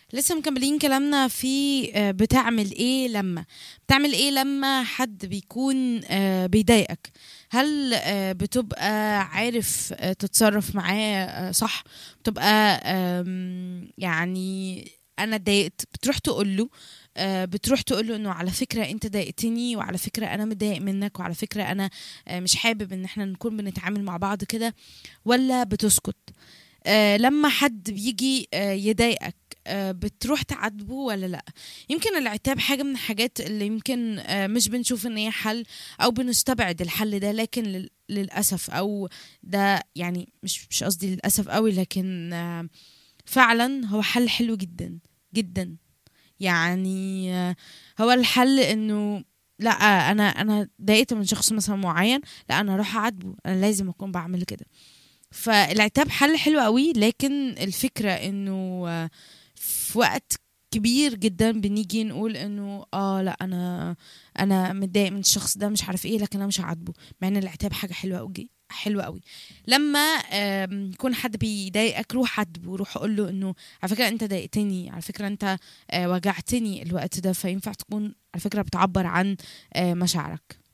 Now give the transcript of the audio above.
لسه مكملين كلامنا في آه، بتعمل ايه لما بتعمل ايه لما حد بيكون آه، بيضايقك هل آه، بتبقى عارف آه، تتصرف معاه آه، صح بتبقى آم، يعني انا اتضايقت بتروح تقول له آه، بتروح تقول له انه على فكره انت ضايقتني وعلى فكره انا متضايق منك وعلى فكره انا آه، مش حابب ان احنا نكون بنتعامل مع بعض كده ولا بتسكت آه، لما حد بيجي آه، يضايقك آه، بتروح تعاتبه ولا لا يمكن العتاب حاجه من الحاجات اللي يمكن آه، مش بنشوف ان هي حل او بنستبعد الحل ده لكن لل- للاسف او ده يعني مش مش قصدي للاسف قوي لكن آه، فعلا هو حل حلو جدا جدا يعني آه، هو الحل انه لا انا انا ضايقت من شخص مثلا معين لا انا اروح اعاتبه انا لازم اكون بعمل كده فالعتاب حل حلو قوي لكن الفكرة انه آه، في وقت كبير جدا بنيجي نقول انه اه لا انا انا متضايق من الشخص ده مش عارف ايه لكن انا مش هعاتبه مع ان العتاب حاجة حلوة قوي حلوة قوي لما آم، يكون حد بيضايقك روح عاتبه روح قول له انه على فكرة انت ضايقتني على فكرة انت آه، وجعتني الوقت ده فينفع تكون على فكرة بتعبر عن آه، مشاعرك